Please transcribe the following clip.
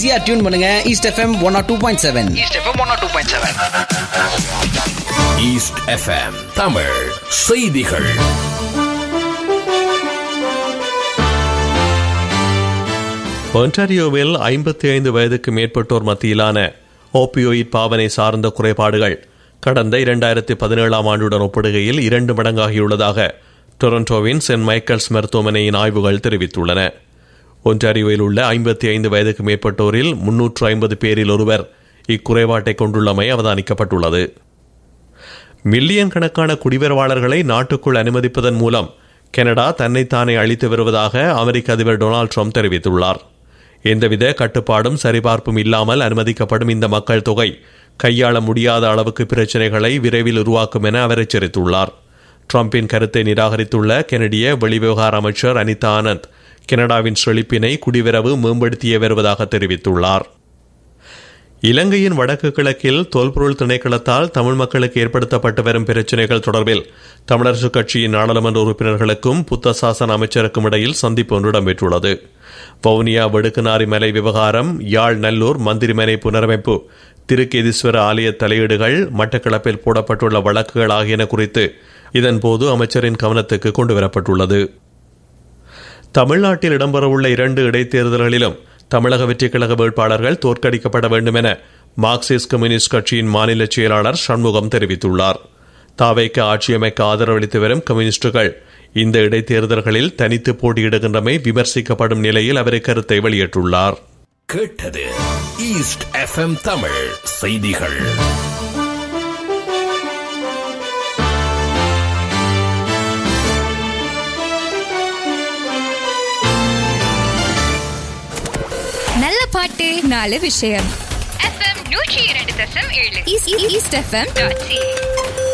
ஈஸியா டியூன் பண்ணுங்க east FM one or two point seven east FM one two point seven east FM Tamil செய்திகள் ஒன்டாரியோவில் ஐம்பத்தி ஐந்து வயதுக்கு மேற்பட்டோர் மத்தியிலான ஓபியோயிட் பாவனை சார்ந்த குறைபாடுகள் கடந்த இரண்டாயிரத்தி பதினேழாம் ஆண்டுடன் ஒப்பிடுகையில் இரண்டு மடங்காகியுள்ளதாக டொரண்டோவின் சென்ட் மைக்கேல்ஸ் மருத்துவமனையின் ஆய்வுகள் தெரிவித்துள்ளன ஒன்டாரியோவில் உள்ள ஐம்பத்தி ஐந்து வயதுக்கு மேற்பட்டோரில் முன்னூற்று ஐம்பது பேரில் ஒருவர் இக்குறைபாட்டை கொண்டுள்ளமை அவதானிக்கப்பட்டுள்ளது மில்லியன் கணக்கான குடிவரவாளர்களை நாட்டுக்குள் அனுமதிப்பதன் மூலம் கனடா தன்னைத்தானே அழித்து வருவதாக அமெரிக்க அதிபர் டொனால்ட் ட்ரம்ப் தெரிவித்துள்ளார் எந்தவித கட்டுப்பாடும் சரிபார்ப்பும் இல்லாமல் அனுமதிக்கப்படும் இந்த மக்கள் தொகை கையாள முடியாத அளவுக்கு பிரச்சினைகளை விரைவில் உருவாக்கும் என அவர் எச்சரித்துள்ளார் ட்ரம்பின் கருத்தை நிராகரித்துள்ள கெனடிய வெளிவிவகார அமைச்சர் அனிதா ஆனந்த் கனடாவின் செழிப்பினை குடிவரவு மேம்படுத்திய வருவதாக தெரிவித்துள்ளார் இலங்கையின் வடக்கு கிழக்கில் தொல்பொருள் திணைக்களத்தால் தமிழ் மக்களுக்கு ஏற்படுத்தப்பட்டு வரும் பிரச்சினைகள் தொடர்பில் தமிழரசுக் கட்சியின் நாடாளுமன்ற உறுப்பினர்களுக்கும் புத்த சாசன அமைச்சருக்கும் இடையில் சந்திப்பு ஒன்று இடம்பெற்றுள்ளது வவுனியா வடுக்குநாரி மலை விவகாரம் யாழ் நல்லூர் மந்திரிமனை புனரமைப்பு திருக்கேதீஸ்வர ஆலய தலையீடுகள் மட்டக்களப்பில் போடப்பட்டுள்ள வழக்குகள் ஆகியன குறித்து இதன்போது அமைச்சரின் கவனத்துக்கு கொண்டுவரப்பட்டுள்ளது தமிழ்நாட்டில் இடம்பெறவுள்ள இரண்டு இடைத்தேர்தல்களிலும் தமிழக வெற்றிக் கழக வேட்பாளர்கள் தோற்கடிக்கப்பட வேண்டும் என மார்க்சிஸ்ட் கம்யூனிஸ்ட் கட்சியின் மாநில செயலாளர் சண்முகம் தெரிவித்துள்ளார் தாவைக்கு ஆட்சியமைக்க ஆதரவளித்து வரும் கம்யூனிஸ்டுகள் இந்த இடைத்தேர்தல்களில் தனித்து போட்டியிடுகின்றமை விமர்சிக்கப்படும் நிலையில் அவர் கருத்தை வெளியிட்டுள்ளார் கேட்டது ஈஸ்ட் எஃப்எம் தமிழ் செய்திகள் நல்ல பாட்டு நாலு விஷயம் எஃப்எம் நூற்றி இரண்டு தசம் ஏழு ஈஸ்ட் எஃப்எம் டாட் சி